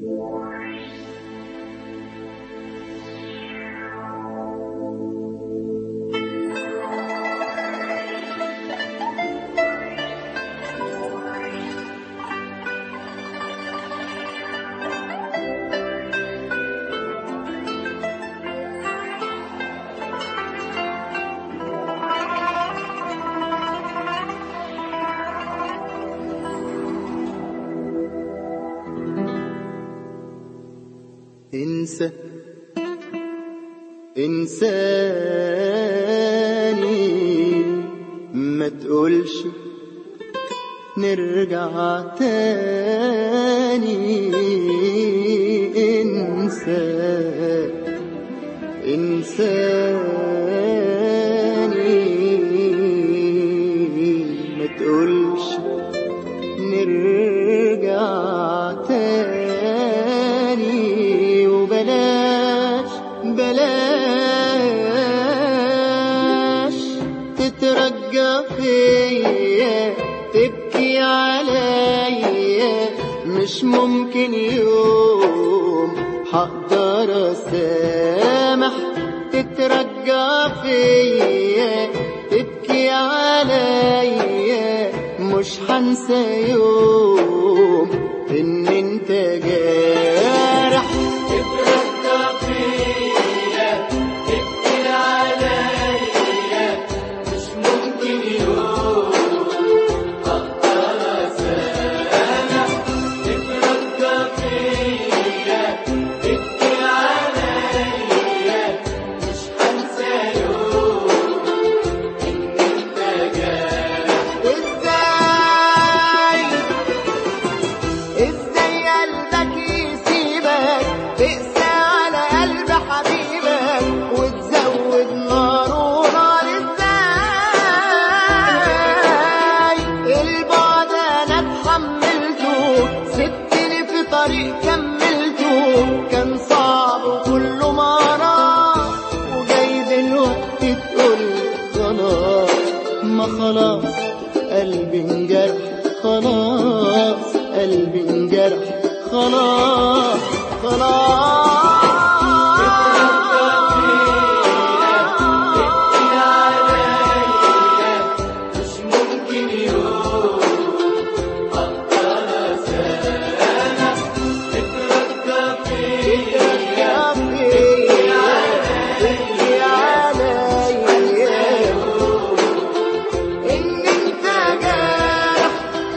انسى انساني ما تقولش نرجع تاني انسى انساني ما تقولش نرجع تاني وبلاش بلاش تترجى فيا تبكي عليا مش ممكن يوم حقدر اسامح تترجى فيا تبكي عليا مش هنسى يوم ان انت جارح تترجى فيا تبكي عليا مش ممكن يوم أقدر أسامح تترجى فيا تبكي عليا مش هنسى يوم إن أنت جارح ازاي ازاي قلبك يسيبك تقسى على قلب حبيبك وتزود نار ونار ازاي البعد انا اتحملته سبتني في طريق كملته كان صعب وكله مرار وجاي دلوقتي تقول خلاص ما خلاص قلبي انجرح خلاص قلبي انجرح خلاص خلاص مش ممكن يوم أقدر أسامح تترجى فيا يا فيا تبكي عليا ان انت جارح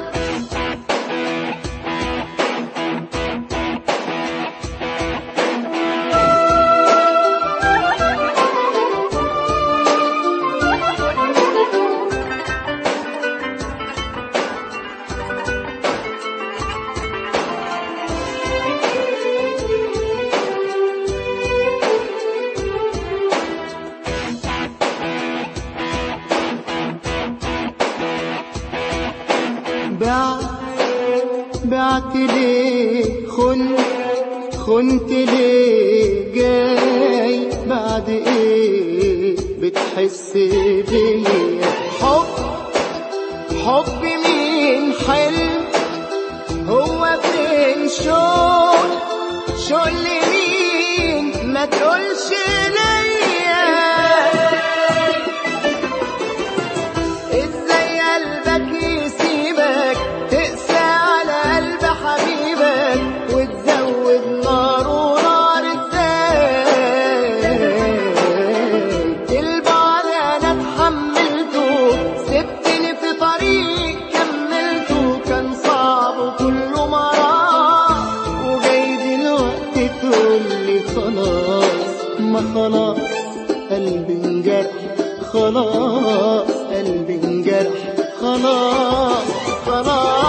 بعت بعت ليه خنت خنت ليه جاي بعد ايه بتحس بيا حب حب مين حلم هو فين شوق شوق لمين ما تقولش ليا ازاي قلبك يسيبك تقسى على قلب حبيبك وتزود نار ونار ازاي البعد انا اتحملته سبتني في طريق كملته كان صعب وكله مرار وجاي دلوقتي تقولي خلاص ما خلاص قلبي انجرح خلاص قلبي انجرح خلاص خلاص